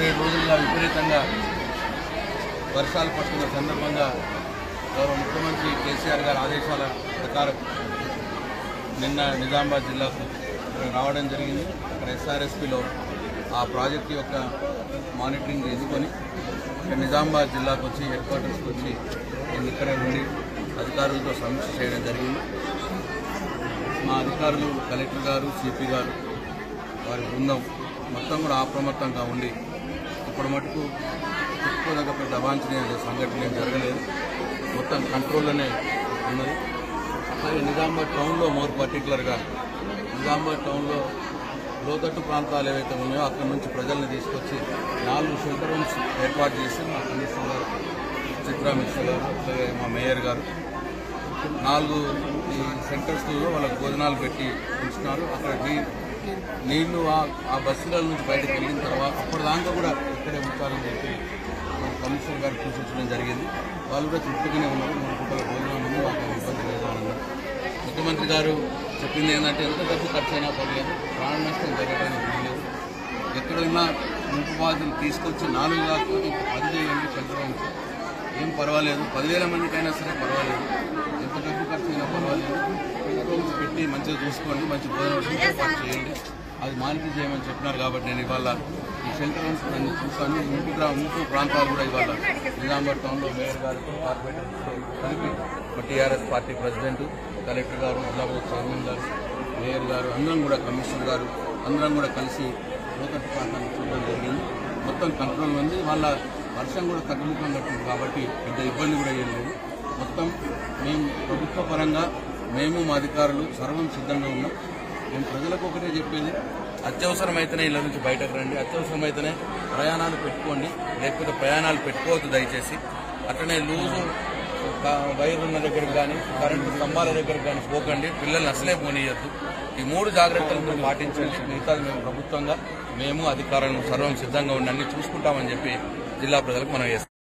ఆరేడు రోజులుగా విపరీతంగా వర్షాలు పడుతున్న సందర్భంగా గౌరవ ముఖ్యమంత్రి కేసీఆర్ గారి ఆదేశాల ప్రకారం నిన్న నిజామాబాద్ జిల్లాకు రావడం జరిగింది అక్కడ ఎస్ఆర్ఎస్పిలో ఆ ప్రాజెక్టు యొక్క మానిటరింగ్ తీసుకొని ఇక్కడ నిజామాబాద్ జిల్లాకు వచ్చి హెడ్ క్వార్టర్స్కి వచ్చి నేను ఇక్కడే ఉండి అధికారులతో సమీక్ష చేయడం జరిగింది మా అధికారులు కలెక్టర్ గారు సిపి గారు వారి బృందం మొత్తం కూడా అప్రమత్తంగా ఉండి ఇప్పుడు మటుకు చెప్పుకోదగ్గ పెద్ద అవాంఛనీయ సంఘటన ఏం జరగలేదు మొత్తం కంట్రోల్లోనే ఉన్నది అలాగే నిజామాబాద్ టౌన్లో మోర్ పర్టికులర్గా నిజామాబాద్ టౌన్లో లోతట్టు ప్రాంతాలు ఏవైతే ఉన్నాయో అక్కడ నుంచి ప్రజల్ని తీసుకొచ్చి నాలుగు షెల్టర్ రూమ్స్ ఏర్పాటు చేసి మా కమిషనర్ గారు చిత్రా మిశ్ర గారు అలాగే మా మేయర్ గారు నాలుగు ఈ సెంటర్స్లో వాళ్ళకి భోజనాలు పెట్టి ఉంచుతున్నారు అక్కడ నీ- నీళ్లు ఆ- ఆ బస్సుల నుంచి బయటకు వెళ్ళిన తర్వాత అప్పటిదాకా కూడా ఇక్కడే ఉంచాలని చెప్పి మన కమిషనర్ గారు సూచించడం జరిగింది వాళ్ళు కూడా తృప్తిగానే ఉన్నారు మూడు పూటల భోజనం ఉంది మాకు ఏం ఇబ్బంది లేదు అని అన్నారు ముఖ్యమంత్రి గారు చెప్పింది ఏంటంటే ఎంత డబ్బు ఖర్చు అయినా పర్లేదు ప్రాణ నష్టం జరగడానికి వీల్లేదు ఎక్కడున్నా ముంపు బాధలు తీసుకొచ్చి నాలుగు కాకపోతే ఇంకా పది చేయండి పెంచడానికి ఏం పర్వాలేదు పదివేల మందికైనా సరే పర్వాలేదు ఎంత డబ్బు ఖర్చు అయినా పర్వాలేదు రూమ్స్ పెట్టి మంచిగా చూసుకోండి మంచి భోజనం ఏర్పాటు చేయండి అది మానిటర్ చేయమని చెప్పినారు కాబట్టి నేను ఇవాళ ఈ షెల్టర్ హోమ్స్ నన్ను చూస్తాను ఇంటి గ్రా ఇంకో ప్రాంతాలు కూడా ఇవాళ నిజామాబాద్ టౌన్లో మేయర్ గారితో కార్పొరేటర్తో కలిపి మా టీఆర్ఎస్ పార్టీ ప్రెసిడెంట్ కలెక్టర్ గారు జిల్లా పరిషత్ చైర్మన్ గారు మేయర్ గారు అందరం కూడా కమిషనర్ గారు అందరం కూడా కలిసి లోకల్ ప్రాంతాన్ని చూడడం జరిగింది మొత్తం కంట్రోల్ ఉంది వాళ్ళ వర్షం కూడా తగ్గుముఖం కట్టింది కాబట్టి పెద్ద ఇబ్బంది కూడా ఏం లేదు మొత్తం మేము ప్రభుత్వ పరంగా మేము మా అధికారులు సర్వం సిద్ధంగా ఉన్నాం నేను ప్రజలకు ఒకటే చెప్పేది అత్యవసరమైతేనే ఇళ్ళ నుంచి బయటకు రండి అత్యవసరమైతేనే ప్రయాణాలు పెట్టుకోండి లేకపోతే ప్రయాణాలు పెట్టుకోవద్దు దయచేసి అట్లనే లూజు క- వైర్ ఉన్న దగ్గరికి కానీ కరెంటు స్తంభాల దగ్గరికి కానీ పోకండి పిల్లల్ని అసలే పోనీయద్దు ఈ మూడు జాగ్రత్తలు మీరు పాటించండి మిగతాది మేము ప్రభుత్వంగా మేము అధికారులను సర్వం సిద్ధంగా ఉండి అన్ని చూసుకుంటామని చెప్పి జిల్లా ప్రజలకు మనం చేస్తాం